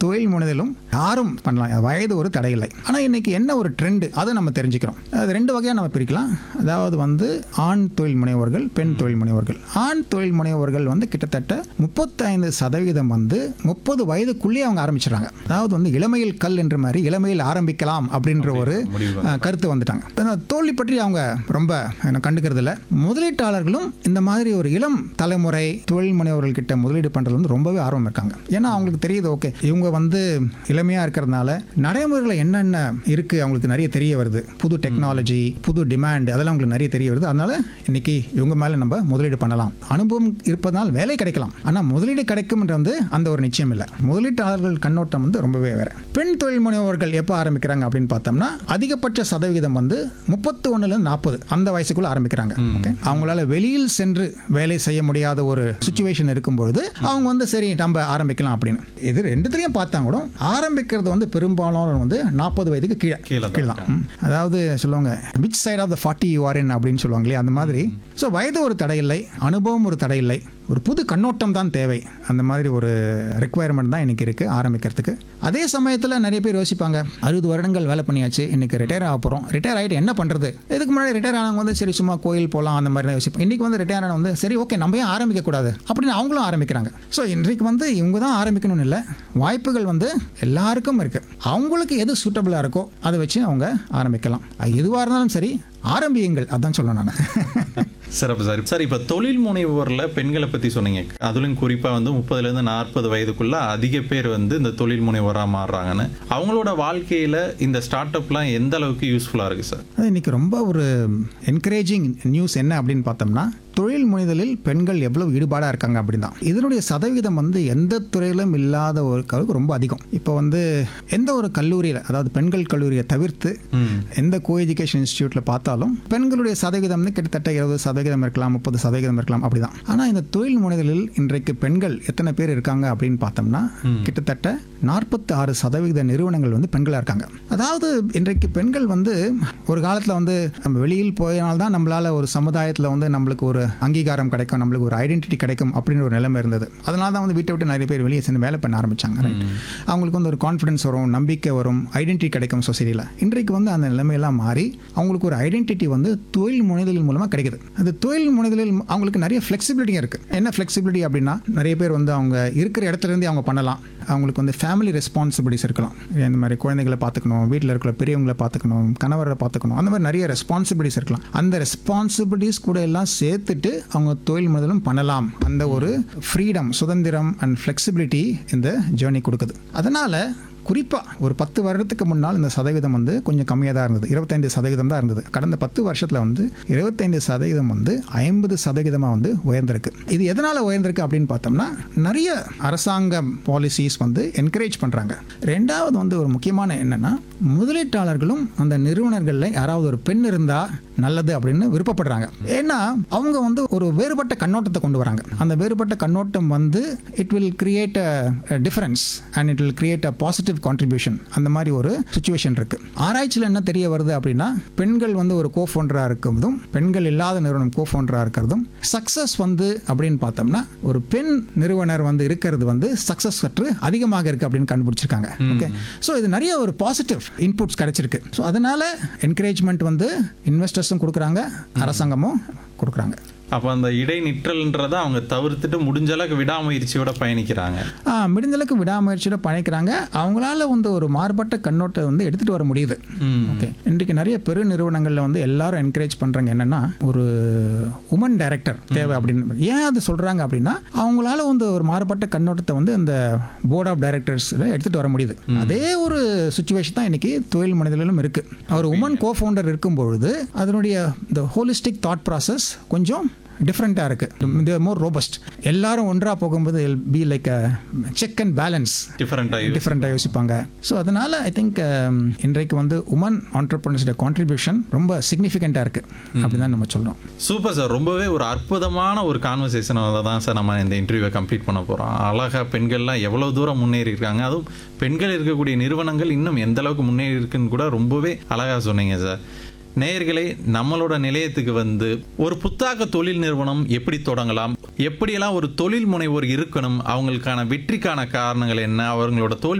தொழில் முனைதலும் யாரும் பண்ணலாம் வயது ஒரு தடையில்லை ஆனால் இன்னைக்கு என்ன ஒரு ட்ரெண்டு அதை நம்ம தெரிஞ்சுக்கிறோம் அது ரெண்டு வகையாக நம்ம பிரிக்கலாம் அதாவது வந்து ஆண் தொழில் முனைவோர்கள் பெண் தொழில் முனைவோர்கள் ஆண் தொழில் முனைவோர்கள் வந்து கிட்டத்தட்ட முப்பத்தைந்து சதவீதம் வந்து முப்பது வயதுக்குள்ளேயே அவங்க ஆரம்பிச்சிடுறாங்க அதாவது வந்து இளமையில் கல் என்ற மாதிரி இளமையில் ஆரம்பிக்கலாம் அப்படின்ற ஒரு முடிவு அஹ், கருத்து வந்துட்டாங்க ஆனா, தோல்வி பற்றி அவங்க ரொம்ப என்ன கண்டுக்கிறது இல்லை முதலீட்டாளர்களும் இந்த மாதிரி ஒரு இளம் தலைமுறை தொழில் முனைவர்கள் கிட்ட முதலீடு பண்றது வந்து ரொம்பவே ஆர்வம் இருக்காங்க ஏன்னா அவங்களுக்கு தெரியுது ஓகே இவங்க வந்து இளமையா இருக்கிறதுனால நடைமுறையில் என்னென்ன இருக்கு அவங்களுக்கு நிறைய தெரிய வருது புது டெக்னாலஜி புது டிமாண்ட் அதெல்லாம் அவங்களுக்கு நிறைய தெரிய வருது அதனால இன்னைக்கு இவங்க மேல நம்ம முதலீடு பண்ணலாம் அனுபவம் இருப்பதனால் வேலை கிடைக்கலாம் ஆனா முதலீடு கிடைக்கும்ன்ற வந்து அந்த ஒரு நிச்சயம் இல்லை முதலீட்டாளர்கள் கண்ணோட்டம் வந்து ரொம்பவே வேற பெண் தொழில் முனைவோர்கள் எப்போ ஆரம்பிக்கிறாங்க அப்படின்னு பார்த்தோம்னா அதிகபட்ச சதவிகிதம் வந்து முப்பத்தி ஒன்னுலேருந்து நாற்பது அந்த வயசுக்குள்ள ஆரம்பிக்கிறாங்க ஓகே அவங்களால வெளியில் சென்று வேலை செய்ய முடியாத ஒரு சுச்சுவேஷன் இருக்கும்பொழுது அவங்க வந்து சரி நம்ம ஆரம்பிக்கலாம் அப்படின்னு இது ரெண்டுத்திலையும் பார்த்தா கூட ஆரம்பிக்கிறது வந்து பெரும்பாலான வந்து நாற்பது வயதுக்கு கீழே கீழே தான் கீழே தான் ம். அதாவது சொல்லுவாங்க which side of the forty you are in அப்படின்னு சொல்லுவாங்க இல்லையா அந்த மாதிரி ஸோ வயது ஒரு தடையில்லை அனுபவம் ஒரு தடையில்லை ஒரு புது கண்ணோட்டம் தான் தேவை அந்த மாதிரி ஒரு ரெக்குவயர்மெண்ட் தான் இன்னைக்கு இருக்கு ஆரம்பிக்கிறதுக்கு அதே சமயத்தில் நிறைய பேர் யோசிப்பாங்க அறுபது வருடங்கள் வேலை பண்ணியாச்சு இன்னைக்கு ரிட்டையர் ஆக போகிறோம் ரிட்டையர் ஆகிட்டு என்ன பண்ணுறது இதுக்கு முன்னாடி ரிட்டையர் ஆனவங்க வந்து சரி சும்மா கோயில் போகலாம் அந்த மாதிரி தான் யோசிப்போம் இன்னைக்கு வந்து ரிட்டையர் ஆனவங்க வந்து சரி ஓகே நம்ம ஏன் ஆரம்பிக்க கூடாது அப்படின்னு அவங்களும் ஆரம்பிக்கிறாங்க ஸோ இன்றைக்கு வந்து இவங்க தான் ஆரம்பிக்கணும்னு இல்லை வாய்ப்புகள் வந்து எல்லாருக்கும் இருக்கு அவங்களுக்கு எது சூட்டபிளாக இருக்கோ அதை வச்சு அவங்க ஆரம்பிக்கலாம் அது எதுவாக இருந்தாலும் சரி ஆரம்பியுங்கள் அதான் சொல்ல நான் சிறப்பு சார் சார் இப்போ தொழில் முனைவோரில் பெண்களை பற்றி சொன்னீங்க அதுலயும் குறிப்பாக வந்து முப்பதுலேருந்து நாற்பது வயதுக்குள்ள அதிக பேர் வந்து இந்த தொழில் முனைவோராக மாறுறாங்கன்னு அவங்களோட வாழ்க்கையில் இந்த ஸ்டார்ட் அப்லாம் எந்த அளவுக்கு யூஸ்ஃபுல்லாக இருக்குது சார் அது இன்னைக்கு ரொம்ப ஒரு என்கரேஜிங் நியூஸ் என்ன அப்படின்னு பார்த்தோம்னா தொழில் முனைதலில் பெண்கள் எவ்வளவு ஈடுபாடாக இருக்காங்க அப்படின்னு தான் இதனுடைய சதவீதம் வந்து எந்த துறையிலும் இல்லாத ஒரு அளவுக்கு ரொம்ப அதிகம் இப்போ வந்து எந்த ஒரு கல்லூரியில் அதாவது பெண்கள் கல்லூரியை தவிர்த்து எந்த கோ எஜுகேஷன் இன்ஸ்டியூட்டில் பார்த்தாலும் பெண்களுடைய சதவீதம் வந்து கிட்டத்தட்ட இருபது சதவீதம் இருக்கலாம் முப்பது சதவீதம் இருக்கலாம் அப்படிதான் ஆனால் இந்த தொழில் முனைதலில் இன்றைக்கு பெண்கள் எத்தனை பேர் இருக்காங்க அப்படின்னு பார்த்தோம்னா கிட்டத்தட்ட நாற்பத்தி ஆறு சதவீத நிறுவனங்கள் வந்து பெண்களாக இருக்காங்க அதாவது இன்றைக்கு பெண்கள் வந்து ஒரு காலத்தில் வந்து நம்ம வெளியில் போயினால்தான் நம்மளால ஒரு சமுதாயத்தில் வந்து நம்மளுக்கு ஒரு அங்கீகாரம் கிடைக்கும் நம்மளுக்கு ஒரு ஐடென்டிட்டி கிடைக்கும் அப்படின்னு ஒரு நிலைமை இருந்தது அதனால தான் வந்து வீட்டை விட்டு நிறைய பேர் வெளியே சேர்ந்து வேலை பண்ண ஆரம்பிச்சாங்க right? அவங்களுக்கு வந்து ஒரு கான்ஃபிடன்ஸ் வரும் நம்பிக்கை வரும் ஐடென்டிட்டி கிடைக்கும் சொசைட்டியில் இன்றைக்கு வந்து அந்த நிலைமையெல்லாம் மாறி அவங்களுக்கு ஒரு ஐடென்டிட்டி வந்து தொழில் முனைதலின் மூலமாக கிடைக்குது அந்த தொழில் முனைதலில் அவங்களுக்கு நிறைய ஃப்ளெக்சிபிலிட்டி இருக்குது என்ன ஃப்ளெக்சிபிலிட்டி அப்படின்னா நிறைய பேர் வந்து அவங்க இருக்கிற இடத்துல இருந்தே அவங்க பண்ணலாம் அவங்களுக்கு வந்து ஃபேமிலி ரெஸ்பான்சிபிலிட்டிஸ் இருக்கலாம் இந்த மாதிரி குழந்தைகளை பார்த்துக்கணும் வீட்டில் இருக்கிற பெரியவங்களை பார்த்துக்கணும் கணவரை பார்த்துக்கணும் அந்த மாதிரி நிறைய ரெஸ்பான்சிபிலிட்டிஸ் இருக்கலாம் அந்த ரெஸ்பான்சிபிலிட்டிஸ் கூட எல்லாம் சேர்த்துட்டு அவங்க தொழில் முதலும் பண்ணலாம் அந்த ஒரு ஃப்ரீடம் சுதந்திரம் அண்ட் ஃப்ளெக்சிபிலிட்டி இந்த ஜேர்னி கொடுக்குது அதனால குறிப்பாக ஒரு பத்து வருடத்துக்கு முன்னால் இந்த சதவீதம் வந்து கொஞ்சம் கம்மியாக தான் இருந்தது இருபத்தைந்து சதவீதம் தான் இருந்தது கடந்த பத்து வருஷத்தில் வந்து இருபத்தைந்து சதவீதம் வந்து ஐம்பது சதவீதமாக வந்து உயர்ந்திருக்கு இது எதனால் உயர்ந்திருக்கு அப்படின்னு பார்த்தோம்னா நிறைய அரசாங்க பாலிசிஸ் வந்து என்கரேஜ் பண்ணுறாங்க ரெண்டாவது வந்து ஒரு முக்கியமான என்னன்னா முதலீட்டாளர்களும் அந்த நிறுவனங்களில் யாராவது ஒரு பெண் இருந்தால் நல்லது அப்படின்னு விருப்பப்படுறாங்க ஏன்னா அவங்க வந்து ஒரு வேறுபட்ட கண்ணோட்டத்தை கொண்டு வராங்க அந்த வேறுபட்ட கண்ணோட்டம் வந்து it will create a difference and it will create a positive contribution அந்த மாதிரி ஒரு சுச்சுவேஷன் இருக்கு ஆராய்ச்சியில் என்ன தெரிய வருது அப்படின்னா பெண்கள் வந்து ஒரு கோ ஃபவுண்டராக இருக்கிறதும் பெண்கள் இல்லாத நிறுவனம் கோ ஃபவுண்டராக இருக்கிறதும் சக்ஸஸ் வந்து அப்படின்னு பார்த்தோம்னா ஒரு பெண் நிறுவனர் வந்து இருக்கிறது வந்து சக்ஸஸ் சற்று அதிகமாக இருக்கு அப்படின்னு கண்டுபிடிச்சிருக்காங்க ஓகே ஸோ இது நிறைய ஒரு பாசிட்டிவ் இன்புட்ஸ் கிடைச்சிருக்கு ஸோ அதனால என்கரேஜ்மெண்ட் வந்து இன்வெஸ்டர்ஸும் கொடுக்குறாங்க அரசாங்கமும் கொடுக்குறாங்க அப்போ அந்த இடைநிற்றல்ன்றதை அவங்க தவிர்த்துட்டு முடிஞ்ச அளவுக்கு விடாமுயற்சியோட பயணிக்கிறாங்க ஆ, முடிந்த அளவுக்கு விடாமுயற்சியோட பணிக்கிறாங்க அவங்களால வந்து ஒரு மாறுபட்ட கண்ணோட்டத்தை வந்து எடுத்துட்டு வர முடியுது ம். ஓகே இன்றைக்கு நிறைய பெரு நிறுவனங்களில் வந்து எல்லாரும் என்கரேஜ் பண்றாங்க என்னன்னா ஒரு உமன் டைரக்டர் தேவை அப்படின்னு ஏன் அது சொல்றாங்க அப்படின்னா அவங்களால வந்து ஒரு மாறுபட்ட கண்ணோட்டத்தை வந்து இந்த போர்ட் ஆஃப் டைரக்டர்ஸில் எடுத்துட்டு வர முடியுது அதே ஒரு சுச்சுவேஷன் தான் இன்னைக்கு தொழில் மனிதர்களும் இருக்கு ஒரு உமன் கோ ஃபவுண்டர் இருக்கும் பொழுது அதனுடைய இந்த ஹோலிஸ்டிக் தாட் ப்ராசஸ் கொஞ்சம் டிஃப்ரெண்ட்டாக இருக்குது மோர் ரோபஸ்ட் எல்லாரும் ஒன்றாக போகும்போது be like check and balance டிஃப்ரெண்ட்டாக டிஃப்ரெண்ட்டாக யோசிப்பாங்க ஸோ அதனால ஐ திங்க் இன்றைக்கு வந்து உமன் ஆண்டர்பிரினர்ஸோட கான்ட்ரிபியூஷன் ரொம்ப சிக்னிஃபிகண்ட்டாக இருக்குது அப்படின்னு தான் நம்ம சொல்கிறோம் சூப்பர் சார் ரொம்பவே ஒரு அற்புதமான ஒரு கான்வர்சேஷனாக தான் சார் நம்ம இந்த இன்டர்வியூவை கம்ப்ளீட் பண்ண போகிறோம் அழகாக பெண்கள்லாம் எவ்வளோ தூரம் முன்னேறி இருக்காங்க அதுவும் பெண்கள் இருக்கக்கூடிய நிறுவனங்கள் இன்னும் எந்த அளவுக்கு முன்னேறி இருக்குன்னு கூட ரொம்பவே அழகாக சொன்னீங்க சார் நேயர்களே நம்மளோட நிலையத்துக்கு வந்து ஒரு புத்தாக்க தொழில் நிறுவனம் எப்படி தொடங்கலாம் எப்படியெல்லாம் ஒரு தொழில் முனைவோர் இருக்கணும் அவங்களுக்கான வெற்றிக்கான காரணங்கள் என்ன அவங்களோட தோல்வி